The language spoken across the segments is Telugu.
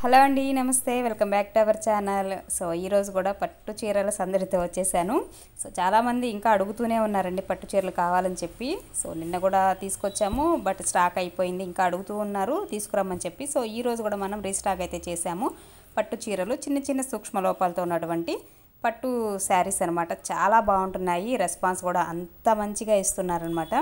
హలో అండి నమస్తే welcome back to our channel so ఈరోజు కూడా పట్టు చీరల సందడితో వచ్చేసాను సో చాలామంది ఇంకా అడుగుతూనే ఉన్నారండి పట్టు చీరలు కావాలని చెప్పి సో నిన్న కూడా తీసుకొచ్చాము బట్ స్టాక్ అయిపోయింది ఇంకా అడుగుతూ ఉన్నారు తీసుకురమ్మని చెప్పి సో ఈ రోజు కూడా మనం రీస్టాక్ అయితే చేసాము పట్టు చీరలు చిన్న చిన్న సూక్ష్మ లోపాలతో ఉన్నటువంటి పట్టు శారీస్ అనమాట చాలా బాగుంటున్నాయి రెస్పాన్స్ కూడా అంత మంచిగా ఇస్తున్నారనమాట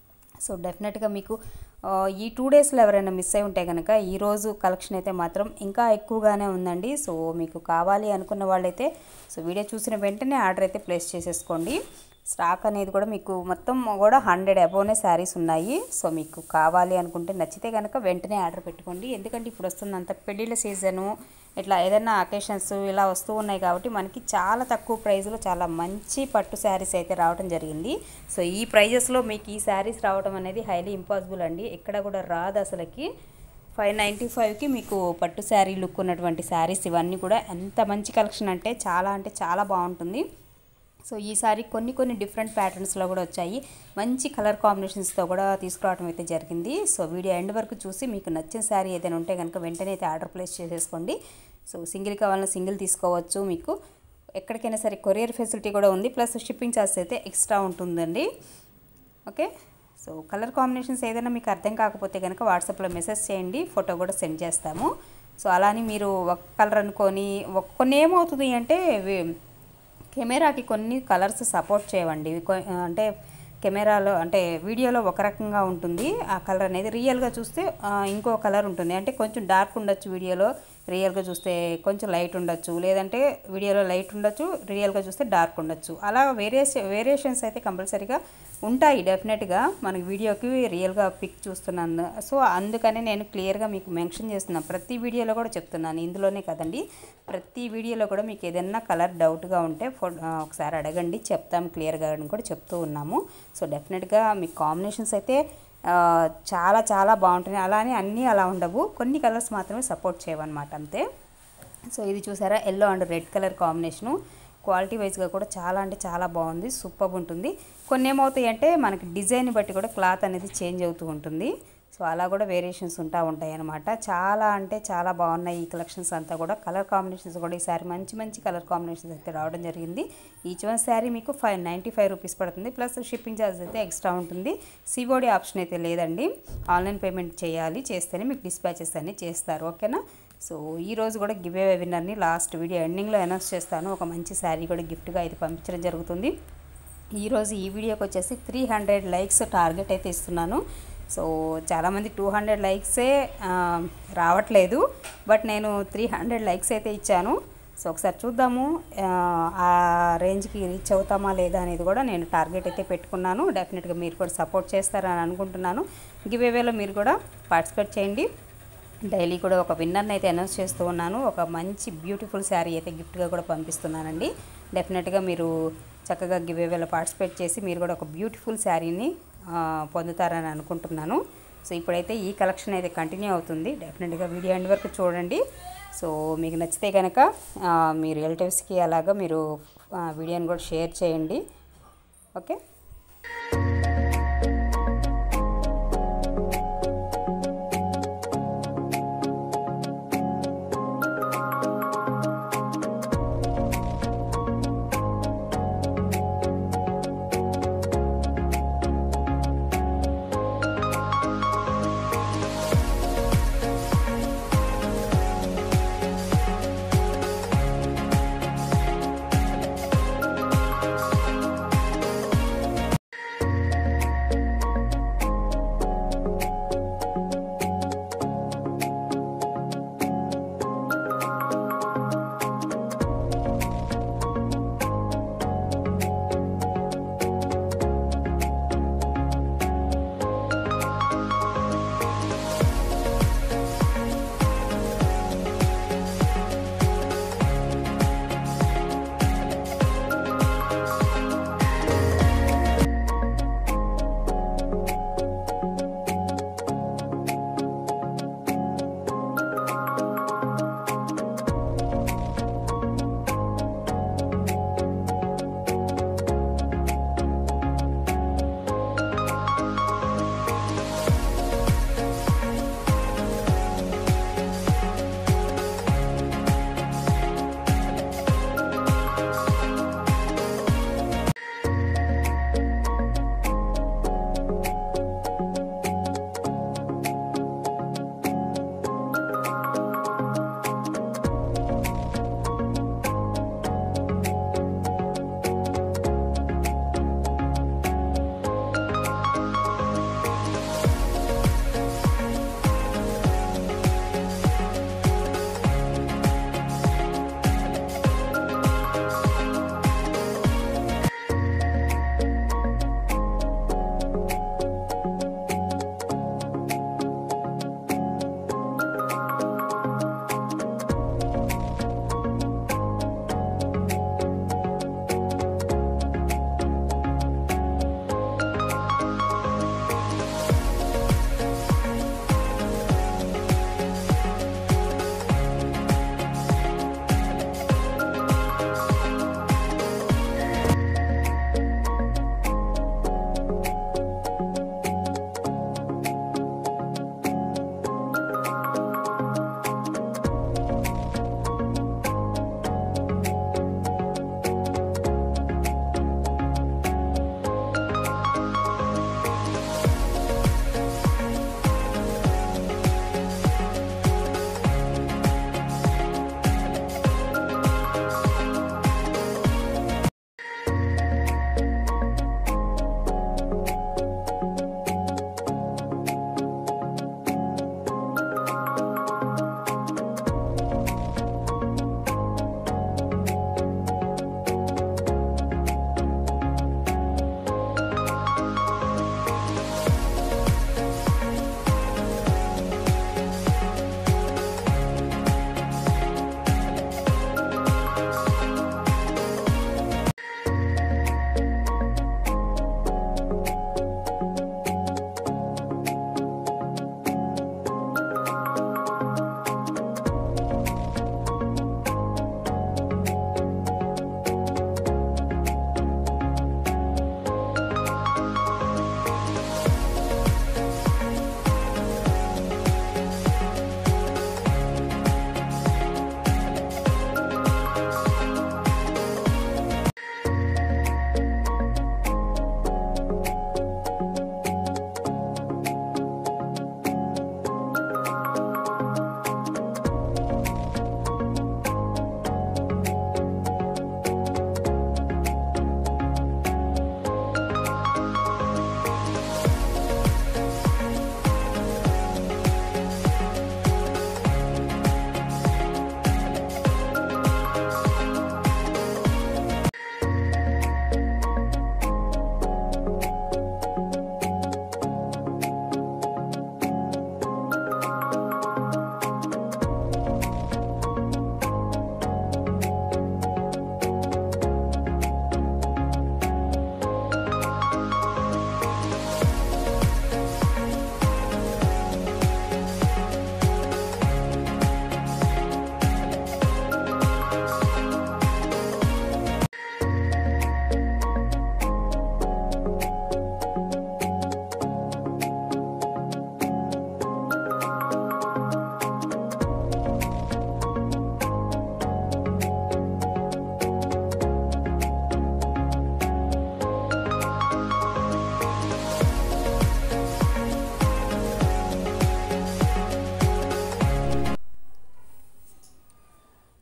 సో డెఫినెట్గా మీకు ఆ, ఈ టూ డేస్లో ఎవరైనా మిస్ అయి ఉంటే కనుక ఈరోజు కలెక్షన్ అయితే మాత్రం ఇంకా ఎక్కువగానే ఉందండి సో మీకు కావాలి అనుకున్న వాళ్ళైతే సో వీడియో చూసిన వెంటనే ఆర్డర్ అయితే ప్లేస్ చేసేసుకోండి స్టాక్ అనేది కూడా మీకు మొత్తం కూడా హండ్రెడ్ అబోనే శారీస్ ఉన్నాయి సో మీకు కావాలి అనుకుంటే నచ్చితే కనుక వెంటనే ఆర్డర్ పెట్టుకోండి ఎందుకంటే ఇప్పుడు వస్తుందంత పెళ్ళిళ్ళ సీజను ఇట్లా ఏదైనా అకేషన్స్ ఇలా వస్తూ ఉన్నాయి కాబట్టి మనకి చాలా తక్కువ ప్రైస్లో చాలా మంచి పట్టు శారీస్ అయితే రావడం జరిగింది సో ఈ ప్రైజెస్లో మీకు ఈ శారీస్ రావడం అనేది హైలీ ఇంపాసిబుల్ అండి ఎక్కడ కూడా రాదు అసలుకి ఫైవ్ నైంటీ ఫైవ్కి మీకు పట్టు శారీ లుక్ ఉన్నటువంటి శారీస్ ఇవన్నీ కూడా ఎంత మంచి కలెక్షన్ అంటే చాలా అంటే చాలా బాగుంటుంది సో ఈసారి కొన్ని కొన్ని డిఫరెంట్ ప్యాటర్న్స్లో కూడా వచ్చాయి మంచి కలర్ కాంబినేషన్స్తో కూడా తీసుకురావడం అయితే జరిగింది సో వీడియో ఎండ్ వరకు చూసి మీకు నచ్చిన శారీ ఏదైనా ఉంటే కనుక వెంటనే అయితే ఆర్డర్ ప్లేస్ చేసేసుకోండి సో సింగిల్ కావాలన్నా సింగిల్ తీసుకోవచ్చు మీకు ఎక్కడికైనా సరే కొరియర్ ఫెసిలిటీ కూడా ఉంది ప్లస్ షిప్పింగ్ ఛార్జ్ అయితే ఎక్స్ట్రా ఉంటుందండి ఓకే సో కలర్ కాంబినేషన్స్ ఏదైనా మీకు అర్థం కాకపోతే కనుక వాట్సాప్లో మెసేజ్ చేయండి ఫోటో కూడా సెండ్ చేస్తాము సో అలాని మీరు ఒక కలర్ అనుకొని ఒక కొన్ని ఏమవుతుంది అంటే వి- కెమెరాకి కొన్ని కలర్స్ సపోర్ట్ చేయవండి కొ- అంటే కెమెరాలో అంటే వీడియోలో ఒక రకంగా ఉంటుంది ఆ కలర్ అనేది రియల్గా చూస్తే ఆ, ఇంకో కలర్ ఉంటుంది అంటే కొంచెం డార్క్ ఉండొచ్చు వీడియోలో రియల్గా చూస్తే కొంచెం లైట్ ఉండొచ్చు లేదంటే వీడియోలో లైట్ ఉండొచ్చు రియల్గా చూస్తే డార్క్ ఉండొచ్చు అలా వేరియస్ వేరియేషన్స్ అయితే కంపల్సరీగా ఉంటాయి డెఫినెట్గా మనకి వీడియోకి రియల్గా పిక్ చూస్తున్నాను సో అందుకని నేను క్లియర్గా మీకు మెన్షన్ చేస్తున్నాను ప్రతి వీడియోలో కూడా చెప్తున్నాను ఇందులోనే కదండి ప్రతి వీడియోలో కూడా మీకు ఏదైనా కలర్ డౌట్గా ఉంటే ఫో ఆ, ఒకసారి అడగండి చెప్తాం క్లియర్గా అని కూడా చెప్తూ ఉన్నాము సో డెఫినెట్గా మీకు కాంబినేషన్స్ అయితే ఆ, చాలా చాలా బాగుంటున్నాయి అలానే అన్నీ అలా ఉండవు కొన్ని కలర్స్ మాత్రమే సపోర్ట్ చేయవన్నమాట అంతే సో ఇది చూసారా yellow and red colour combination quality వైజ్గా కూడా చాలా అంటే చాలా బాగుంది సూపర్ ఉంటుంది కొన్ని ఏమవుతాయి అంటే మనకి డిజైన్ బట్టి కూడా క్లాత్ అనేది చేంజ్ అవుతూ ఉంటుంది సో అలా కూడా వేరియేషన్స్ ఉంటా ఉంటాయి అనమాట చాలా అంటే చాలా బాగున్నాయి ఈ కలెక్షన్స్ అంతా కూడా కలర్ కాంబినేషన్స్ కూడా ఈసారి మంచి మంచి కలర్ కాంబినేషన్స్ అయితే రావడం జరిగింది ఈచ్ వన్ శారీ మీకు ఫైవ్ నైంటీ ఫైవ్ రూపీస్ పడుతుంది ప్లస్ షిప్పింగ్ ఛార్జ్ అయితే ఎక్స్ట్రా ఉంటుంది సిఓడి ఆప్షన్ అయితే లేదండి ఆన్లైన్ పేమెంట్ చేయాలి చేస్తేనే మీకు డిస్పాచెస్ అన్ని చేస్తారు ఓకేనా సో ఈ రోజు కూడా గివ్ అవే విన్నర్ని లాస్ట్ వీడియో ఎండింగ్లో అనౌన్స్ చేస్తాను ఒక మంచి శారీ కూడా గిఫ్ట్గా అయితే పంపించడం జరుగుతుంది ఈరోజు ఈ వీడియోకి వచ్చేసి త్రీ హండ్రెడ్ లైక్స్ టార్గెట్ అయితే ఇస్తున్నాను సో చాలామంది టూ హండ్రెడ్ లైక్సే ఆ, రావట్లేదు బట్ నేను త్రీ హండ్రెడ్ లైక్స్ అయితే ఇచ్చాను సో ఒకసారి చూద్దాము ఆ, ఆ రేంజ్కి రీచ్ అవుతామా లేదా అనేది కూడా నేను టార్గెట్ అయితే పెట్టుకున్నాను డెఫినెట్గా మీరు కూడా సపోర్ట్ చేస్తారని అనుకుంటున్నాను గివ్ అవేలో మీరు కూడా పార్టిసిపేట్ చేయండి డైలీ కూడా ఒక విన్నర్ని అయితే అనౌన్స్ చేస్తూ ఉన్నాను ఒక మంచి బ్యూటిఫుల్ శారీ అయితే గిఫ్ట్గా కూడా పంపిస్తున్నానండి డెఫినెట్గా మీరు చక్కగా గివ్ అవేలో పార్టిసిపేట్ చేసి మీరు కూడా ఒక బ్యూటిఫుల్ శారీని ఆ, పొందుతారని అనుకుంటున్నాను సో ఇప్పుడైతే ఈ కలెక్షన్ అయితే కంటిన్యూ అవుతుంది డెఫినెట్గా వీడియో ఎండ్ వరకు చూడండి సో మీకు నచ్చితే కనుక ఆ, మీ రిలేటివ్స్కి అలాగా మీరు ఆ, వీడియోని కూడా షేర్ చేయండి ఓకే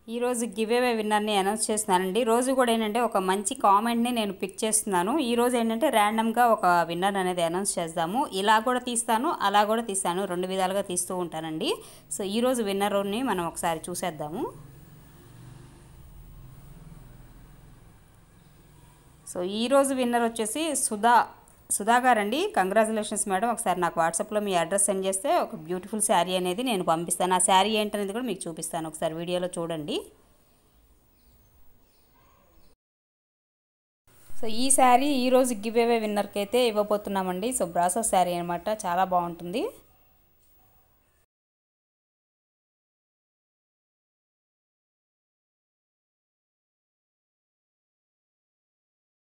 ఈరోజు గివ్ అవే విన్నర్ని అనౌన్స్ చేస్తున్నానండి రోజు కూడా ఏంటంటే ఒక మంచి కామెంట్ని నేను పిక్ చేస్తున్నాను ఈ రోజు ఏంటంటే ర్యాండమ్గా ఒక విన్నర్ అనేది అనౌన్స్ చేద్దాము ఇలా కూడా తీస్తాను అలా కూడా తీస్తాను రెండు విధాలుగా తీస్తూ ఉంటానండి సో ఈరోజు విన్నర్ని మనం ఒకసారి చూసేద్దాము సో ఈరోజు విన్నర్ వచ్చేసి సుధా సుధా గారండి కంగ్రాచులేషన్స్ మేడం ఒకసారి నాకు వాట్సాప్లో మీ అడ్రస్ సెండ్ చేస్తే ఒక బ్యూటిఫుల్ శారీ అనేది నేను పంపిస్తాను ఆ శారీ ఏంటనేది కూడా మీకు చూపిస్తాను ఒకసారి వీడియోలో చూడండి సో ఈ శారీ ఈరోజు గివ్ అవే విన్నర్కి అయితే ఇవ్వబోతున్నామండి సో బ్రాసో శారీ అనమాట చాలా బాగుంటుంది